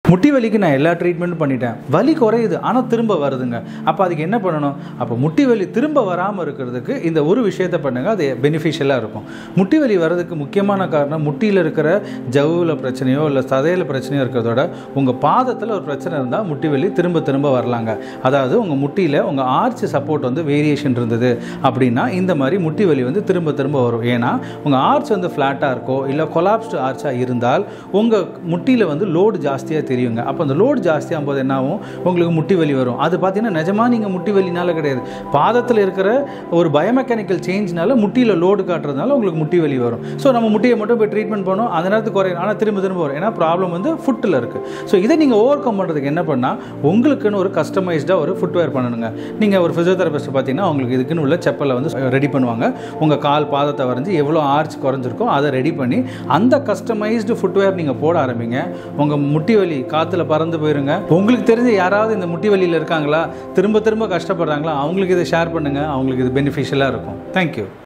முட்டி வலிக்கு நான் எல்லா ட்ரீட்மெண்ட்டும் பண்ணிட்டேன் வலி குறையுது ஆனால் திரும்ப வருதுங்க அப்போ அதுக்கு என்ன பண்ணணும் அப்போ முட்டி வலி திரும்ப வராமல் இருக்கிறதுக்கு இந்த ஒரு விஷயத்தை பண்ணுங்க அது பெனிஃபிஷியலாக இருக்கும் முட்டி வலி வர்றதுக்கு முக்கியமான காரணம் முட்டியில் இருக்கிற ஜவ்வில் பிரச்சனையோ இல்லை சதையில் பிரச்சனையோ இருக்கிறதோட உங்கள் பாதத்தில் ஒரு பிரச்சனை இருந்தால் முட்டி வலி திரும்ப திரும்ப வரலாங்க அதாவது உங்கள் முட்டியில் உங்கள் ஆர்ச் சப்போர்ட் வந்து வேரியேஷன் இருந்தது அப்படின்னா இந்த மாதிரி முட்டி வலி வந்து திரும்ப திரும்ப வரும் ஏன்னா உங்கள் ஆர்ச் வந்து ஃப்ளாட்டாக இருக்கோ இல்லை கொலாப்ஸ்டு ஆர்ச்சாக இருந்தால் உங்கள் முட்டியில் வந்து லோடு ஜாஸ்தியாக தெரியுங்க அப்போ அந்த லோடு ஜாஸ்தியாகும் போது என்ன ஆகும் உங்களுக்கு முட்டி வலி வரும் அது பார்த்தீங்கன்னா நிஜமாக நீங்கள் முட்டி வலினால கிடையாது பாதத்தில் இருக்கிற ஒரு பயோமெக்கானிக்கல் சேஞ்ச்னால முட்டியில் லோடு காட்டுறதுனால உங்களுக்கு முட்டி வலி வரும் ஸோ நம்ம முட்டியை மட்டும் போய் ட்ரீட்மெண்ட் பண்ணோம் அந்த நேரத்துக்கு குறையும் ஆனால் திரும்ப திரும்ப வரும் ஏன்னா ப்ராப்ளம் வந்து ஃபுட்டில் இருக்குது ஸோ இதை நீங்கள் ஓவர் கம் பண்ணுறதுக்கு என்ன பண்ணால் உங்களுக்குன்னு ஒரு கஸ்டமைஸ்டாக ஒரு ஃபுட்வேர் பண்ணணுங்க நீங்கள் ஒரு ஃபிசியோதெரபிஸ்ட் பார்த்தீங்கன்னா உங்களுக்கு இதுக்குன்னு உள்ள செப்பலை வந்து ரெடி பண்ணுவாங்க உங்கள் கால் பாதத்தை வரைஞ்சி எவ்வளோ ஆர்ச் குறைஞ்சிருக்கோ அதை ரெடி பண்ணி அந்த கஸ்டமைஸ்டு ஃபுட்வேர் நீங்கள் போட ஆரம்பிங்க உங்கள் முட்டி வலி காற்றுல பறந்து போயிருங்க உங்களுக்கு தெரிஞ்ச யாராவது இந்த முட்டி வலியில் இருக்காங்களா திரும்ப திரும்ப கஷ்டப்படுறாங்களா அவங்களுக்கு இதை ஷேர் பண்ணுங்கள் அவங்களுக்கு இது பெனிஃபிஷியலாக இருக்கும் தேங்க்யூ